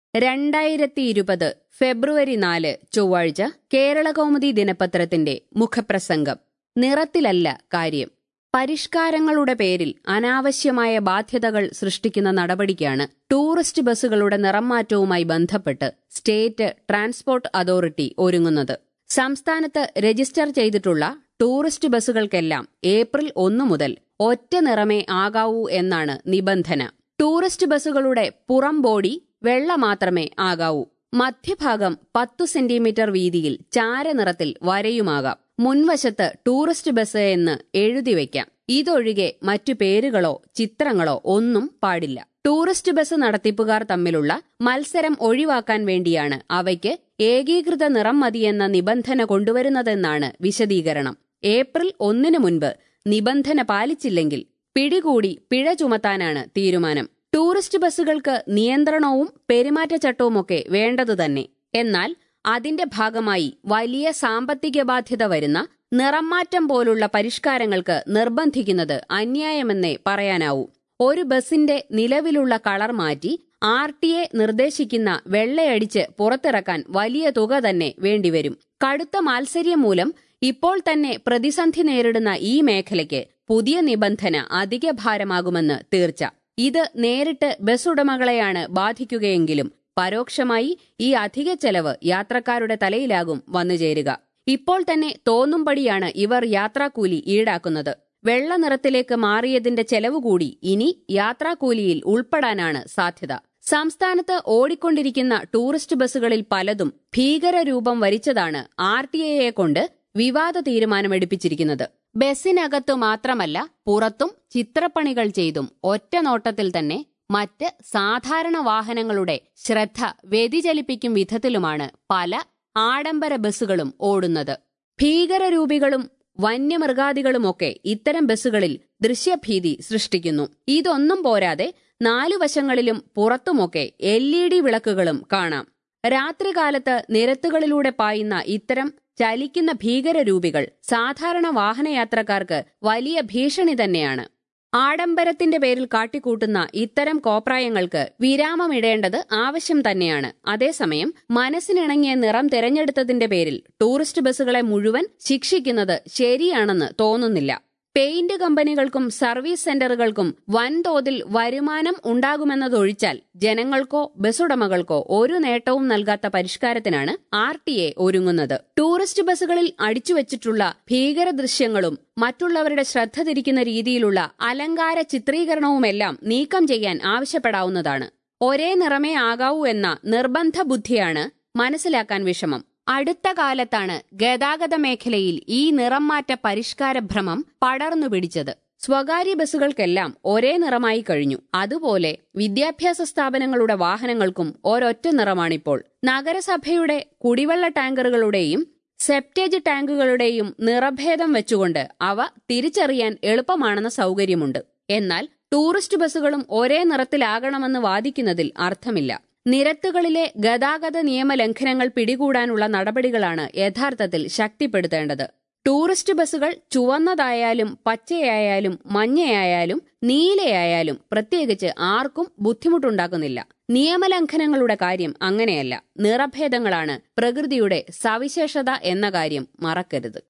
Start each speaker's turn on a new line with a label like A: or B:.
A: രണ്ടായിരത്തി ഇരുപത് ഫെബ്രുവരി നാല് ചൊവ്വാഴ്ച കേരളകൗമുദി ദിനപത്രത്തിന്റെ മുഖപ്രസംഗം നിറത്തിലല്ല കാര്യം പരിഷ്കാരങ്ങളുടെ പേരിൽ അനാവശ്യമായ ബാധ്യതകൾ സൃഷ്ടിക്കുന്ന നടപടിക്കാണ് ടൂറിസ്റ്റ് ബസ്സുകളുടെ നിറംമാറ്റവുമായി ബന്ധപ്പെട്ട് സ്റ്റേറ്റ് ട്രാൻസ്പോർട്ട് അതോറിറ്റി ഒരുങ്ങുന്നത് സംസ്ഥാനത്ത് രജിസ്റ്റർ ചെയ്തിട്ടുള്ള ടൂറിസ്റ്റ് ബസ്സുകൾക്കെല്ലാം ഏപ്രിൽ ഒന്നു മുതൽ ഒറ്റ നിറമേ ആകാവൂ എന്നാണ് നിബന്ധന ടൂറിസ്റ്റ് ബസ്സുകളുടെ പുറം ബോഡി വെള്ള മാത്രമേ ആകാവൂ മധ്യഭാഗം പത്തു സെന്റിമീറ്റർ വീതിയിൽ ചാരനിറത്തിൽ വരയുമാകാം മുൻവശത്ത് ടൂറിസ്റ്റ് ബസ് എന്ന് എഴുതി വയ്ക്കാം ഇതൊഴികെ മറ്റു പേരുകളോ ചിത്രങ്ങളോ ഒന്നും പാടില്ല ടൂറിസ്റ്റ് ബസ് നടത്തിപ്പുകാർ തമ്മിലുള്ള മത്സരം ഒഴിവാക്കാൻ വേണ്ടിയാണ് അവയ്ക്ക് ഏകീകൃത നിറം മതിയെന്ന നിബന്ധന കൊണ്ടുവരുന്നതെന്നാണ് വിശദീകരണം ഏപ്രിൽ ഒന്നിനു മുൻപ് നിബന്ധന പാലിച്ചില്ലെങ്കിൽ പിടികൂടി പിഴ ചുമത്താനാണ് തീരുമാനം ടൂറിസ്റ്റ് ബസ്സുകൾക്ക് നിയന്ത്രണവും പെരുമാറ്റച്ചട്ടവുമൊക്കെ വേണ്ടതു തന്നെ എന്നാൽ അതിന്റെ ഭാഗമായി വലിയ സാമ്പത്തിക ബാധ്യത വരുന്ന നിറംമാറ്റം പോലുള്ള പരിഷ്കാരങ്ങൾക്ക് നിർബന്ധിക്കുന്നത് അന്യായമെന്നേ പറയാനാവൂ ഒരു ബസിന്റെ നിലവിലുള്ള കളർ മാറ്റി ആർ ടി എ നിർദ്ദേശിക്കുന്ന വെള്ളയടിച്ച് പുറത്തിറക്കാൻ വലിയ തുക തന്നെ വേണ്ടിവരും കടുത്ത മാത്സര്യം മൂലം ഇപ്പോൾ തന്നെ പ്രതിസന്ധി നേരിടുന്ന ഈ മേഖലയ്ക്ക് പുതിയ നിബന്ധന അധിക ഭാരമാകുമെന്ന് തീർച്ച ഇത് നേരിട്ട് ബസ് ഉടമകളെയാണ് ബാധിക്കുകയെങ്കിലും പരോക്ഷമായി ഈ അധിക ചെലവ് യാത്രക്കാരുടെ തലയിലാകും വന്നുചേരുക ഇപ്പോൾ തന്നെ തോന്നുംപടിയാണ് ഇവർ യാത്രാക്കൂലി ഈടാക്കുന്നത് വെള്ള നിറത്തിലേക്ക് മാറിയതിന്റെ ചെലവ് കൂടി ഇനി യാത്രാക്കൂലിയിൽ ഉൾപ്പെടാനാണ് സാധ്യത സംസ്ഥാനത്ത് ഓടിക്കൊണ്ടിരിക്കുന്ന ടൂറിസ്റ്റ് ബസ്സുകളിൽ പലതും ഭീകരരൂപം വരിച്ചതാണ് ആർ ടി എയെ കൊണ്ട് വിവാദ തീരുമാനമെടുപ്പിച്ചിരിക്കുന്നത് ബസ്സിനകത്തു മാത്രമല്ല പുറത്തും ചിത്രപ്പണികൾ ചെയ്തും ഒറ്റ നോട്ടത്തിൽ തന്നെ മറ്റ് സാധാരണ വാഹനങ്ങളുടെ ശ്രദ്ധ വ്യതിചലിപ്പിക്കും വിധത്തിലുമാണ് പല ആഡംബര ബസ്സുകളും ഓടുന്നത് ഭീകരരൂപികളും വന്യമൃഗാദികളുമൊക്കെ ഇത്തരം ബസ്സുകളിൽ ദൃശ്യഭീതി സൃഷ്ടിക്കുന്നു ഇതൊന്നും പോരാതെ നാലു വശങ്ങളിലും പുറത്തുമൊക്കെ എൽ ഇ ഡി വിളക്കുകളും കാണാം രാത്രികാലത്ത് നിരത്തുകളിലൂടെ പായുന്ന ഇത്തരം ചലിക്കുന്ന ഭീകരരൂപികൾ സാധാരണ വാഹനയാത്രക്കാർക്ക് വലിയ ഭീഷണി തന്നെയാണ് ആഡംബരത്തിന്റെ പേരിൽ കാട്ടിക്കൂട്ടുന്ന ഇത്തരം കോപ്രായങ്ങൾക്ക് വിരാമമിടേണ്ടത് ആവശ്യം തന്നെയാണ് അതേസമയം മനസ്സിനിണങ്ങിയ നിറം തിരഞ്ഞെടുത്തതിന്റെ പേരിൽ ടൂറിസ്റ്റ് ബസ്സുകളെ മുഴുവൻ ശിക്ഷിക്കുന്നത് ശരിയാണെന്ന് തോന്നുന്നില്ല പെയിന്റ് കമ്പനികൾക്കും സർവീസ് സെന്ററുകൾക്കും വൻതോതിൽ വരുമാനം ഉണ്ടാകുമെന്നതൊഴിച്ചാൽ ജനങ്ങൾക്കോ ബസ്സുടമകൾക്കോ ഒരു നേട്ടവും നൽകാത്ത പരിഷ്കാരത്തിനാണ് ആർ ടി എ ഒരുങ്ങുന്നത് ടൂറിസ്റ്റ് ബസ്സുകളിൽ അടിച്ചുവച്ചിട്ടുള്ള ഭീകര ദൃശ്യങ്ങളും മറ്റുള്ളവരുടെ ശ്രദ്ധ തിരിക്കുന്ന രീതിയിലുള്ള അലങ്കാര ചിത്രീകരണവുമെല്ലാം നീക്കം ചെയ്യാൻ ആവശ്യപ്പെടാവുന്നതാണ് ഒരേ നിറമേ ആകാവൂ എന്ന നിർബന്ധ ബുദ്ധിയാണ് മനസ്സിലാക്കാൻ വിഷമം അടുത്ത കാലത്താണ് ഗതാഗത മേഖലയിൽ ഈ നിറം മാറ്റ പരിഷ്കാര ഭ്രമം പടർന്നു പിടിച്ചത് സ്വകാര്യ ബസ്സുകൾക്കെല്ലാം ഒരേ നിറമായി കഴിഞ്ഞു അതുപോലെ വിദ്യാഭ്യാസ സ്ഥാപനങ്ങളുടെ വാഹനങ്ങൾക്കും ഒരൊറ്റ നിറമാണിപ്പോൾ നഗരസഭയുടെ കുടിവെള്ള ടാങ്കറുകളുടെയും സെപ്റ്റേജ് ടാങ്കുകളുടെയും നിറഭേദം വെച്ചുകൊണ്ട് അവ തിരിച്ചറിയാൻ എളുപ്പമാണെന്ന സൗകര്യമുണ്ട് എന്നാൽ ടൂറിസ്റ്റ് ബസ്സുകളും ഒരേ നിറത്തിലാകണമെന്ന് വാദിക്കുന്നതിൽ അർത്ഥമില്ല നിരത്തുകളിലെ ഗതാഗത നിയമലംഘനങ്ങൾ പിടികൂടാനുള്ള നടപടികളാണ് യഥാർത്ഥത്തിൽ ശക്തിപ്പെടുത്തേണ്ടത് ടൂറിസ്റ്റ് ബസ്സുകൾ ചുവന്നതായാലും പച്ചയായാലും മഞ്ഞയായാലും നീലയായാലും പ്രത്യേകിച്ച് ആർക്കും ബുദ്ധിമുട്ടുണ്ടാക്കുന്നില്ല നിയമലംഘനങ്ങളുടെ കാര്യം അങ്ങനെയല്ല നിറഭേദങ്ങളാണ് പ്രകൃതിയുടെ സവിശേഷത എന്ന കാര്യം മറക്കരുത്